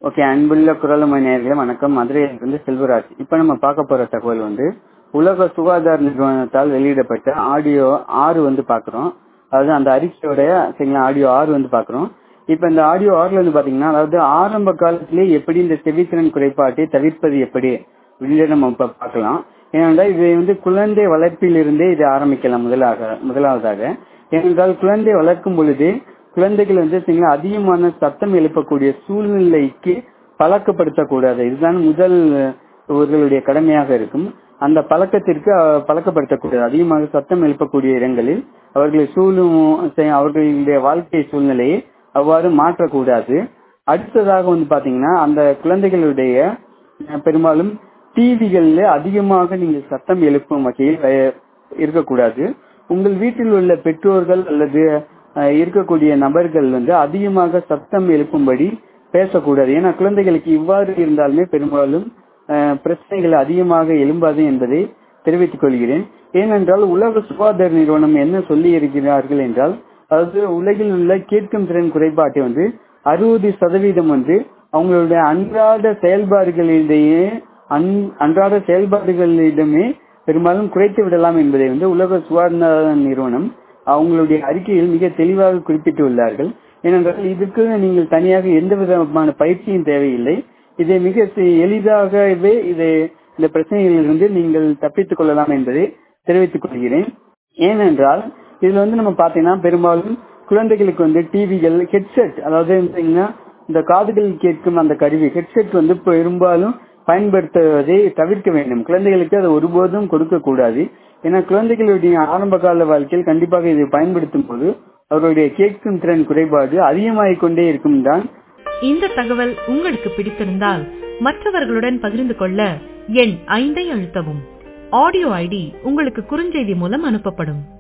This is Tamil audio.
ஓகே அன்புள்ள குரலமை நேயர்களே வணக்கம் மதுரையிலிருந்து செல்வராஜ் இப்போ நம்ம பார்க்க போற தகவல் வந்து உலக சுகாதார நிறுவனத்தால் வெளியிடப்பட்ட ஆடியோ ஆறு வந்து பார்க்குறோம் அதாவது அந்த அறிக்கையோடைய சரிங்களா ஆடியோ ஆறு வந்து பார்க்குறோம் இப்போ இந்த ஆடியோ ஆறுல வந்து பாத்தீங்கன்னா அதாவது ஆரம்ப காலத்திலே எப்படி இந்த செவித்திறன் குறைபாட்டை தவிர்ப்பது எப்படி அப்படின்னு நம்ம இப்ப பார்க்கலாம் ஏனென்றால் இது வந்து குழந்தை வளர்ப்பிலிருந்தே இது ஆரம்பிக்கலாம் முதலாக முதலாவதாக ஏனென்றால் குழந்தை வளர்க்கும் பொழுது குழந்தைகள் வந்து சரிங்களா அதிகமான சத்தம் எழுப்பக்கூடிய சூழ்நிலைக்கு பழக்கப்படுத்தக்கூடாது இதுதான் முதல் இவர்களுடைய கடமையாக இருக்கும் அந்த பழக்கத்திற்கு அஹ், பழக்கப்படுத்தக்கூடாது அதிகமாக சத்தம் எழுப்பக்கூடிய இடங்களில் அவர்களை சூழும் அவர்களுடைய வாழ்க்கை சூழ்நிலையை அவ்வாறு மாற்றக்கூடாது அடுத்ததாக வந்து பாத்தீங்கன்னா அந்த குழந்தைகளுடைய அஹ், பெரும்பாலும் டிவிகள்ல அதிகமாக நீங்கள் சத்தம் எழுப்பும் வகையில் அஹ், இருக்கக்கூடாது உங்கள் வீட்டில் உள்ள பெற்றோர்கள் அல்லது அஹ், இருக்கக்கூடிய நபர்கள் வந்து அதிகமாக சத்தம் எழுப்பும்படி பேசக்கூடாது ஏன்னா குழந்தைகளுக்கு இவ்வாறு இருந்தாலுமே பெரும்பாலும் அஹ், பிரச்சனைகள் அதிகமாக எழும்பாது என்பதை தெரிவித்துக் கொள்கிறேன் ஏனென்றால் உலக சுகாதார நிறுவனம் என்ன சொல்லி இருக்கிறார்கள் என்றால் அதாவது உலகில் உள்ள கேட்கும் திறன் குறைபாட்டை வந்து அறுபது சதவீதம் வந்து அவங்களுடைய அன்றாட செயல்பாடுகளிடையே அன்- அன்றாட செயல்பாடுகளிடமே பெரும்பாலும் குறைத்து விடலாம் என்பதை வந்து உலக சுகாதார நிறுவனம் அவங்களுடைய அறிக்கையில் மிக தெளிவாக குறிப்பிட்டுள்ளார்கள் ஏனென்றால் இதற்கு நீங்கள் தனியாக எந்த விதமான பயிற்சியும் தேவையில்லை இதை மிக சி- எளிதாகவே இதை இந்த பிரச்சனைகளிலிருந்து நீங்கள் தப்பித்துக் கொள்ளலாம் என்பதை தெரிவித்துக் கொள்கிறேன் ஏனென்றால் இதுல வந்து நம்ம பாத்தீங்கன்னா பெரும்பாலும் குழந்தைகளுக்கு வந்து டிவிகள் ஹெட்செட் அதாவது பார்த்தீங்கன்னா இந்த காதுகள் கேட்கும் அந்த கருவி ஹெட்செட் வந்து பெரும்பாலும் பயன்படுத்துவதை தவிர்க்க வேண்டும் குழந்தைகளுக்கு அதை ஒருபோதும் கொடுக்க கூடாது ஏன்னா குழந்தைகளுடைய ஆரம்ப கால வாழ்க்கையில் கண்டிப்பாக இதை பயன்படுத்தும் போது அவருடைய கேட்கும் திறன் குறைபாடு அதிகமாகிக் கொண்டே இருக்கும் தான் இந்த தகவல் உங்களுக்கு பிடித்திருந்தால் மற்றவர்களுடன் பகிர்ந்து கொள்ள எண் ஐந்தை அழுத்தவும் ஆடியோ ஐடி உங்களுக்கு குறுஞ்செய்தி மூலம் அனுப்பப்படும்